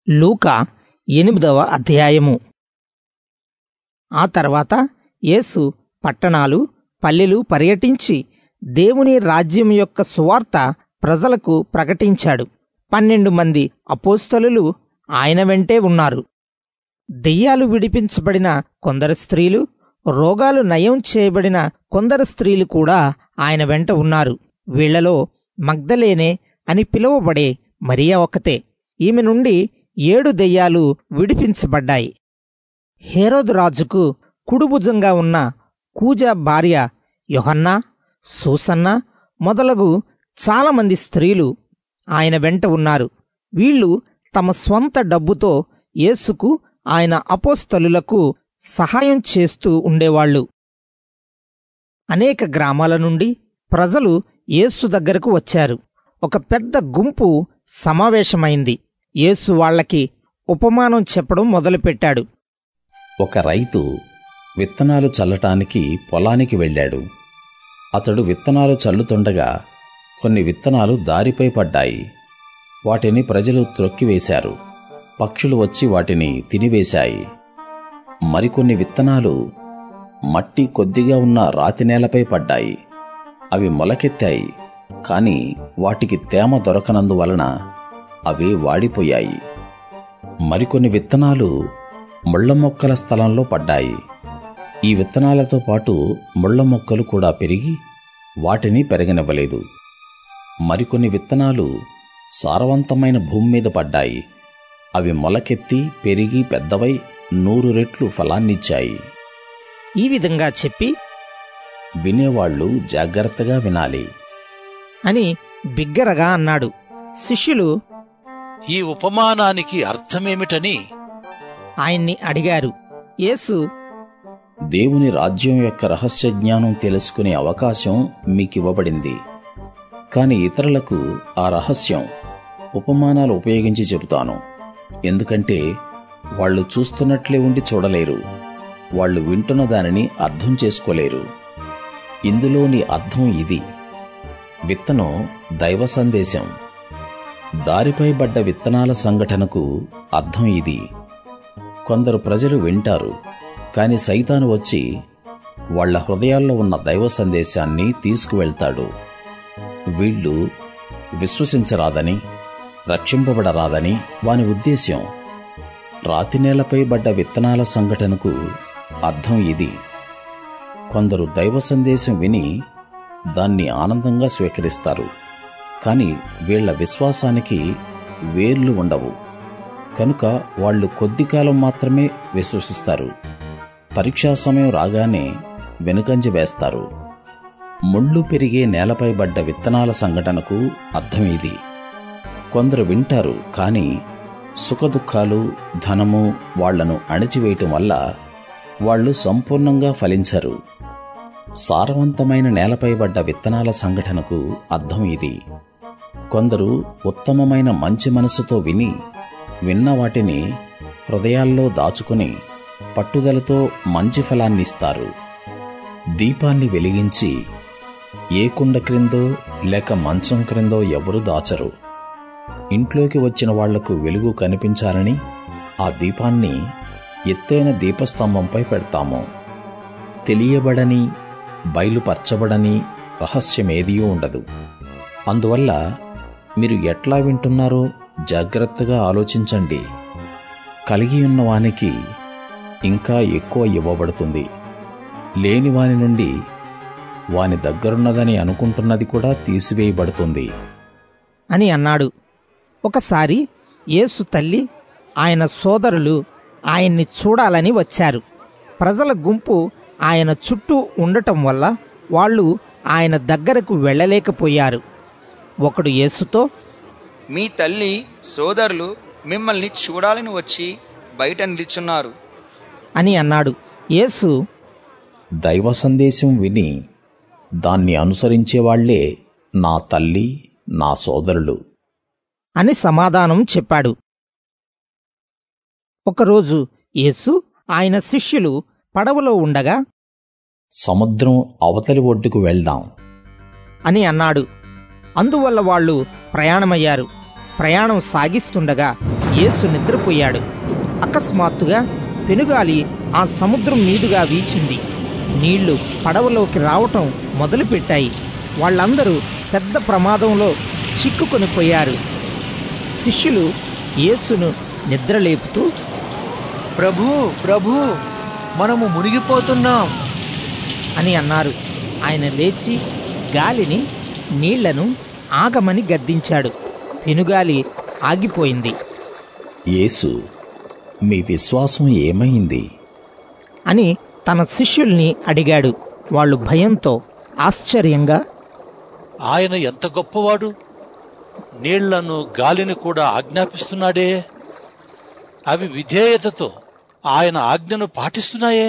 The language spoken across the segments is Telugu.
లూకా ఎనిమిదవ అధ్యాయము ఆ తర్వాత యేసు పట్టణాలు పల్లెలు పర్యటించి దేవుని రాజ్యం యొక్క సువార్త ప్రజలకు ప్రకటించాడు పన్నెండు మంది అపోస్తలులు ఆయన వెంటే ఉన్నారు దెయ్యాలు విడిపించబడిన కొందరు స్త్రీలు రోగాలు నయం చేయబడిన కొందరు స్త్రీలు కూడా ఆయన వెంట ఉన్నారు వీళ్లలో మగ్ధలేనే అని పిలువబడే మరియా ఒకతే ఈమె నుండి ఏడు దెయ్యాలు విడిపించబడ్డాయి హేరోదు రాజుకు కుడుభుజంగా ఉన్న కూజ భార్య యొహన్నా సూసన్న మొదలగు చాలామంది స్త్రీలు ఆయన వెంట ఉన్నారు వీళ్ళు తమ స్వంత డబ్బుతో యేసుకు ఆయన అపోస్తలులకు సహాయం చేస్తూ ఉండేవాళ్ళు అనేక గ్రామాల నుండి ప్రజలు యేసు దగ్గరకు వచ్చారు ఒక పెద్ద గుంపు సమావేశమైంది యేసు వాళ్ళకి ఉపమానం చెప్పడం మొదలుపెట్టాడు ఒక రైతు విత్తనాలు చల్లటానికి పొలానికి వెళ్ళాడు అతడు విత్తనాలు చల్లుతుండగా కొన్ని విత్తనాలు దారిపై పడ్డాయి వాటిని ప్రజలు త్రొక్కివేశారు పక్షులు వచ్చి వాటిని తినివేశాయి మరికొన్ని విత్తనాలు మట్టి కొద్దిగా ఉన్న రాతి నేలపై పడ్డాయి అవి మొలకెత్తాయి కాని వాటికి తేమ దొరకనందువలన అవి వాడిపోయాయి మరికొన్ని విత్తనాలు ముళ్ళ మొక్కల స్థలంలో పడ్డాయి ఈ విత్తనాలతో పాటు ముళ్ళ మొక్కలు కూడా పెరిగి వాటిని పెరగనివ్వలేదు మరికొన్ని విత్తనాలు సారవంతమైన భూమి మీద పడ్డాయి అవి మొలకెత్తి పెరిగి పెద్దవై నూరు రెట్లు ఫలాన్నిచ్చాయి ఈ విధంగా చెప్పి వినేవాళ్ళు జాగ్రత్తగా వినాలి అని బిగ్గరగా అన్నాడు శిష్యులు ఈ ఉపమానానికి అర్థమేమిటని ఆయన్ని అడిగారు యేసు దేవుని రాజ్యం యొక్క రహస్య జ్ఞానం తెలుసుకునే అవకాశం మీకివ్వబడింది కాని ఇతరులకు ఆ రహస్యం ఉపమానాలు ఉపయోగించి చెబుతాను ఎందుకంటే వాళ్ళు చూస్తున్నట్లే ఉండి చూడలేరు వాళ్ళు వింటున్న దానిని అర్థం చేసుకోలేరు ఇందులోని అర్థం ఇది విత్తనం దైవ సందేశం దారిపై పడ్డ విత్తనాల సంఘటనకు అర్థం ఇది కొందరు ప్రజలు వింటారు కాని సైతాను వచ్చి వాళ్ళ హృదయాల్లో ఉన్న దైవ సందేశాన్ని తీసుకువెళ్తాడు వీళ్ళు విశ్వసించరాదని రక్షింపబడరాదని వాని ఉద్దేశ్యం రాతి నేలపై పడ్డ విత్తనాల సంఘటనకు అర్థం ఇది కొందరు దైవ సందేశం విని దాన్ని ఆనందంగా స్వీకరిస్తారు కాని వీళ్ల విశ్వాసానికి వేర్లు ఉండవు కనుక వాళ్ళు కొద్ది కాలం మాత్రమే విశ్వసిస్తారు పరీక్షా సమయం రాగానే వెనుకంజ వేస్తారు ముళ్ళు పెరిగే నేలపై పడ్డ విత్తనాల సంఘటనకు అర్థం ఇది కొందరు వింటారు కాని సుఖదుఖాలు ధనము వాళ్లను అణిచివేయటం వల్ల వాళ్ళు సంపూర్ణంగా ఫలించరు సారవంతమైన నేలపై పడ్డ విత్తనాల సంఘటనకు అర్థం ఇది కొందరు ఉత్తమమైన మంచి మనసుతో విని విన్న వాటిని హృదయాల్లో దాచుకుని పట్టుదలతో మంచి ఫలాన్నిస్తారు దీపాన్ని వెలిగించి ఏ కుండ క్రిందో లేక మంచం క్రిందో ఎవరు దాచరు ఇంట్లోకి వచ్చిన వాళ్లకు వెలుగు కనిపించాలని ఆ దీపాన్ని ఎత్తైన దీపస్తంభంపై పెడతాము తెలియబడని బయలుపరచబడని రహస్యమేదియూ ఉండదు అందువల్ల మీరు ఎట్లా వింటున్నారో జాగ్రత్తగా ఆలోచించండి కలిగి ఉన్న వానికి ఇంకా ఎక్కువ ఇవ్వబడుతుంది లేని వాని నుండి వాని దగ్గరున్నదని అనుకుంటున్నది కూడా తీసివేయబడుతుంది అని అన్నాడు ఒకసారి యేసు తల్లి ఆయన సోదరులు ఆయన్ని చూడాలని వచ్చారు ప్రజల గుంపు ఆయన చుట్టూ ఉండటం వల్ల వాళ్ళు ఆయన దగ్గరకు వెళ్ళలేకపోయారు ఒకడు యేసుతో మీ తల్లి సోదరులు మిమ్మల్ని చూడాలని వచ్చి బయట నిల్చున్నారు అని అన్నాడు యేసు దైవ సందేశం విని దాన్ని అనుసరించేవాళ్లే నా తల్లి నా సోదరులు అని సమాధానం చెప్పాడు ఒకరోజు యేసు ఆయన శిష్యులు పడవలో ఉండగా సముద్రం అవతలి ఒడ్డుకు వెళ్దాం అని అన్నాడు అందువల్ల వాళ్ళు ప్రయాణమయ్యారు ప్రయాణం సాగిస్తుండగా యేసు నిద్రపోయాడు అకస్మాత్తుగా పెనుగాలి ఆ సముద్రం మీదుగా వీచింది నీళ్లు పడవలోకి రావటం మొదలుపెట్టాయి వాళ్ళందరూ పెద్ద ప్రమాదంలో చిక్కుకొని పోయారు శిష్యులు యేసును నిద్రలేపుతూ ప్రభు ప్రభు మనము మునిగిపోతున్నాం అని అన్నారు ఆయన లేచి గాలిని నీళ్లను ఆగమని గద్దించాడు పెనుగాలి ఆగిపోయింది యేసు మీ విశ్వాసం ఏమైంది అని తన శిష్యుల్ని అడిగాడు వాళ్ళు భయంతో ఆశ్చర్యంగా ఆయన ఎంత గొప్పవాడు నీళ్లను గాలిని కూడా ఆజ్ఞాపిస్తున్నాడే అవి విధేయతతో ఆయన ఆజ్ఞను పాటిస్తున్నాయే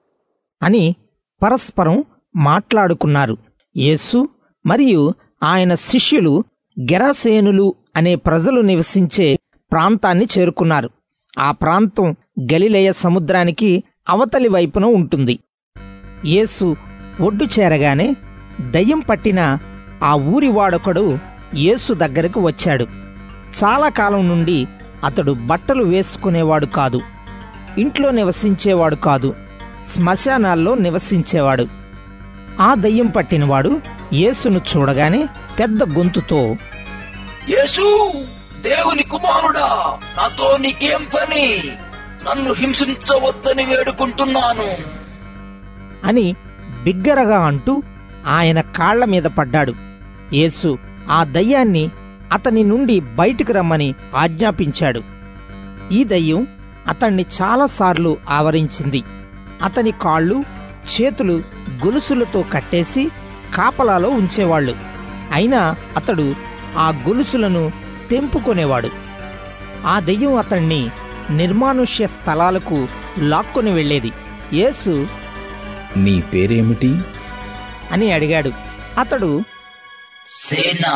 అని పరస్పరం మాట్లాడుకున్నారు యేసు మరియు ఆయన శిష్యులు గెరాసేనులు అనే ప్రజలు నివసించే ప్రాంతాన్ని చేరుకున్నారు ఆ ప్రాంతం గలిలయ సముద్రానికి అవతలి వైపున ఉంటుంది యేసు ఒడ్డు చేరగానే దయ్యం పట్టిన ఆ ఊరి వాడొకడు యేసు దగ్గరకు వచ్చాడు చాలా కాలం నుండి అతడు బట్టలు వేసుకునేవాడు కాదు ఇంట్లో నివసించేవాడు కాదు శ్మశానాల్లో నివసించేవాడు ఆ దయ్యం పట్టినవాడు యేసును చూడగానే పెద్ద గొంతుతో యేసు దేవుని కుమారుడా నాతో నీకేం పని నన్ను హింసించవద్దని వేడుకుంటున్నాను అని బిగ్గరగా అంటూ ఆయన కాళ్ల మీద పడ్డాడు యేసు ఆ దయ్యాన్ని అతని నుండి బయటికి రమ్మని ఆజ్ఞాపించాడు ఈ దయ్యం అతన్ని చాలాసార్లు ఆవరించింది అతని కాళ్ళు చేతులు గొలుసులతో కట్టేసి కాపలాలో ఉంచేవాళ్ళు అయినా అతడు ఆ గొలుసులను తెంపుకొనేవాడు ఆ దెయ్యం అతణ్ణి నిర్మానుష్య స్థలాలకు లాక్కొని వెళ్ళేది యేసు నీ పేరేమిటి అని అడిగాడు అతడు సేనా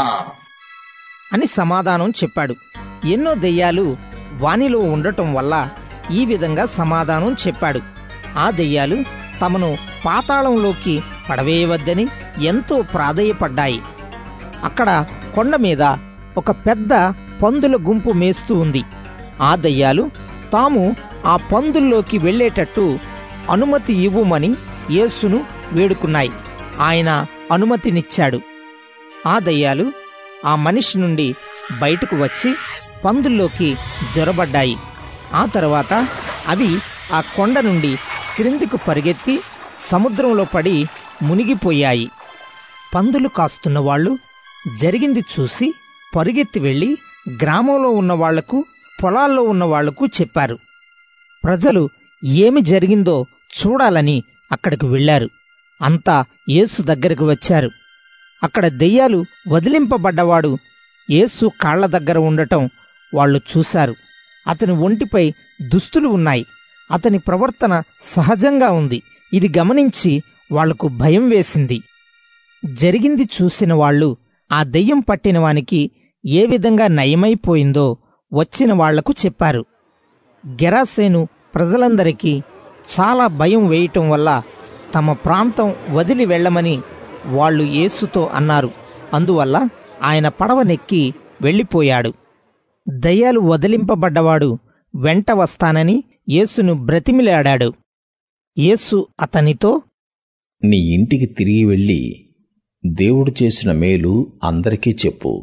అని సమాధానం చెప్పాడు ఎన్నో దెయ్యాలు వానిలో ఉండటం వల్ల ఈ విధంగా సమాధానం చెప్పాడు ఆ దెయ్యాలు తమను పాతాళంలోకి పడవేయవద్దని ఎంతో ప్రాధేయపడ్డాయి అక్కడ కొండ మీద ఒక పెద్ద పందుల గుంపు మేస్తూ ఉంది ఆ దయ్యాలు తాము ఆ పందుల్లోకి వెళ్ళేటట్టు అనుమతి ఇవ్వమని యేసును వేడుకున్నాయి ఆయన అనుమతినిచ్చాడు ఆ దయ్యాలు ఆ మనిషి నుండి బయటకు వచ్చి పందుల్లోకి జొరబడ్డాయి ఆ తర్వాత అవి ఆ కొండ నుండి క్రిందికి పరిగెత్తి సముద్రంలో పడి మునిగిపోయాయి పందులు కాస్తున్న వాళ్ళు జరిగింది చూసి పరుగెత్తి వెళ్ళి గ్రామంలో ఉన్న వాళ్లకు పొలాల్లో ఉన్న వాళ్లకు చెప్పారు ప్రజలు ఏమి జరిగిందో చూడాలని అక్కడికి వెళ్ళారు అంతా యేసు దగ్గరకు వచ్చారు అక్కడ దెయ్యాలు వదిలింపబడ్డవాడు యేసు కాళ్ల దగ్గర ఉండటం వాళ్ళు చూశారు అతని ఒంటిపై దుస్తులు ఉన్నాయి అతని ప్రవర్తన సహజంగా ఉంది ఇది గమనించి వాళ్లకు భయం వేసింది జరిగింది చూసిన వాళ్ళు ఆ దెయ్యం పట్టిన వానికి ఏ విధంగా నయమైపోయిందో వచ్చిన వాళ్లకు చెప్పారు గెరాసేను ప్రజలందరికీ చాలా భయం వేయటం వల్ల తమ ప్రాంతం వదిలి వెళ్ళమని వాళ్ళు యేసుతో అన్నారు అందువల్ల ఆయన పడవనెక్కి వెళ్ళిపోయాడు దయ్యాలు వదిలింపబడ్డవాడు వెంట వస్తానని యేసును బ్రతిమిలాడాడు యేసు అతనితో నీ ఇంటికి తిరిగి వెళ్ళి దేవుడు చేసిన మేలు అందరికీ చెప్పు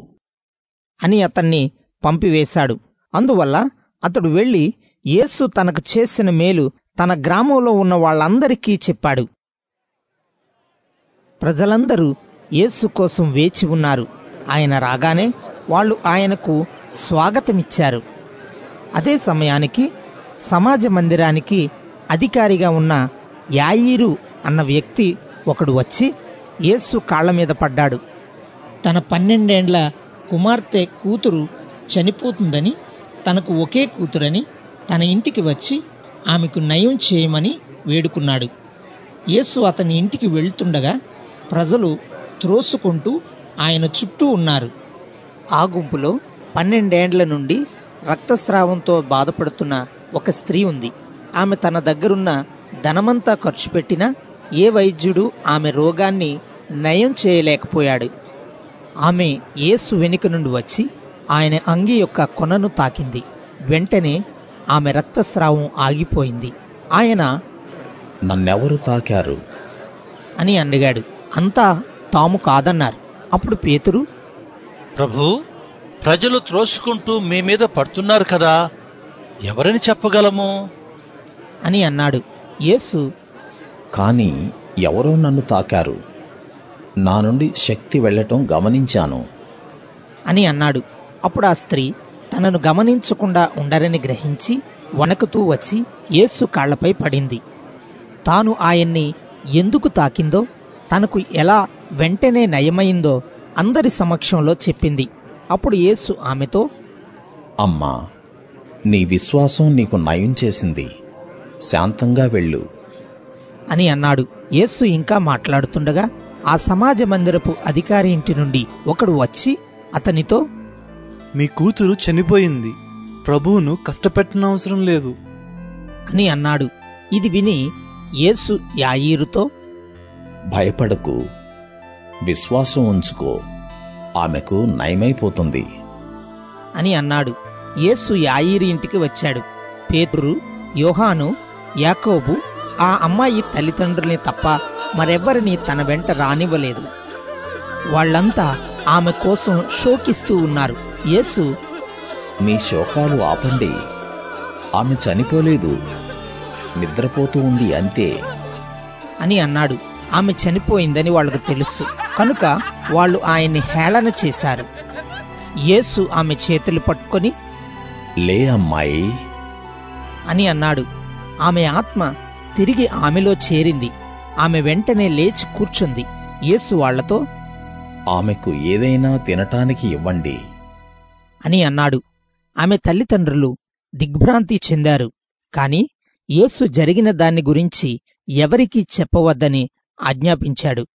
అని అతన్ని పంపివేశాడు అందువల్ల అతడు వెళ్ళి యేసు తనకు చేసిన మేలు తన గ్రామంలో ఉన్న వాళ్ళందరికీ చెప్పాడు ప్రజలందరూ యేసు కోసం వేచి ఉన్నారు ఆయన రాగానే వాళ్ళు ఆయనకు స్వాగతమిచ్చారు అదే సమయానికి సమాజ మందిరానికి అధికారిగా ఉన్న యాయీరు అన్న వ్యక్తి ఒకడు వచ్చి యేసు కాళ్ల మీద పడ్డాడు తన పన్నెండేండ్ల కుమార్తె కూతురు చనిపోతుందని తనకు ఒకే కూతురని తన ఇంటికి వచ్చి ఆమెకు నయం చేయమని వేడుకున్నాడు యేసు అతని ఇంటికి వెళ్తుండగా ప్రజలు త్రోసుకుంటూ ఆయన చుట్టూ ఉన్నారు ఆ గుంపులో పన్నెండేండ్ల నుండి రక్తస్రావంతో బాధపడుతున్న ఒక స్త్రీ ఉంది ఆమె తన దగ్గరున్న ధనమంతా ఖర్చు పెట్టినా ఏ వైద్యుడు ఆమె రోగాన్ని నయం చేయలేకపోయాడు ఆమె యేసు వెనుక నుండి వచ్చి ఆయన అంగి యొక్క కొనను తాకింది వెంటనే ఆమె రక్తస్రావం ఆగిపోయింది ఆయన నన్నెవరు తాకారు అని అడిగాడు అంతా తాము కాదన్నారు అప్పుడు పేతురు ప్రభు ప్రజలు త్రోసుకుంటూ మీ మీద పడుతున్నారు కదా ఎవరని చెప్పగలము అని అన్నాడు యేసు కానీ ఎవరో నన్ను తాకారు నా నుండి శక్తి వెళ్ళటం గమనించాను అని అన్నాడు అప్పుడు ఆ స్త్రీ తనను గమనించకుండా ఉండరని గ్రహించి వణకుతూ వచ్చి యేసు కాళ్లపై పడింది తాను ఆయన్ని ఎందుకు తాకిందో తనకు ఎలా వెంటనే నయమైందో అందరి సమక్షంలో చెప్పింది అప్పుడు యేసు ఆమెతో అమ్మా నీ విశ్వాసం నీకు నయం చేసింది శాంతంగా వెళ్ళు అని అన్నాడు యేసు ఇంకా మాట్లాడుతుండగా ఆ సమాజ మందిరపు అధికారి ఇంటి నుండి ఒకడు వచ్చి అతనితో మీ కూతురు చనిపోయింది ప్రభువును కష్టపెట్టనవసరం లేదు అని అన్నాడు ఇది విని యేసు యాయీరుతో భయపడకు విశ్వాసం ఉంచుకో ఆమెకు నయమైపోతుంది అని అన్నాడు యేసు యాయీరు ఇంటికి వచ్చాడు పేతురు యోహాను యాకోబు ఆ అమ్మాయి తల్లిదండ్రుల్ని తప్ప మరెవ్వరిని తన వెంట రానివ్వలేదు వాళ్ళంతా ఆమె కోసం శోకిస్తూ ఉన్నారు యేసు మీ శోకాలు ఆపండి ఆమె చనిపోలేదు నిద్రపోతూ ఉంది అంతే అని అన్నాడు ఆమె చనిపోయిందని వాళ్ళకు తెలుసు కనుక వాళ్ళు ఆయన్ని హేళన చేశారు యేసు ఆమె చేతులు పట్టుకొని లే అమ్మాయి అని అన్నాడు ఆమె ఆత్మ తిరిగి ఆమెలో చేరింది ఆమె వెంటనే లేచి కూర్చుంది యేసు వాళ్లతో ఆమెకు ఏదైనా తినటానికి ఇవ్వండి అని అన్నాడు ఆమె తల్లిదండ్రులు దిగ్భ్రాంతి చెందారు కాని యేసు జరిగిన దాన్ని గురించి ఎవరికీ చెప్పవద్దని ఆజ్ఞాపించాడు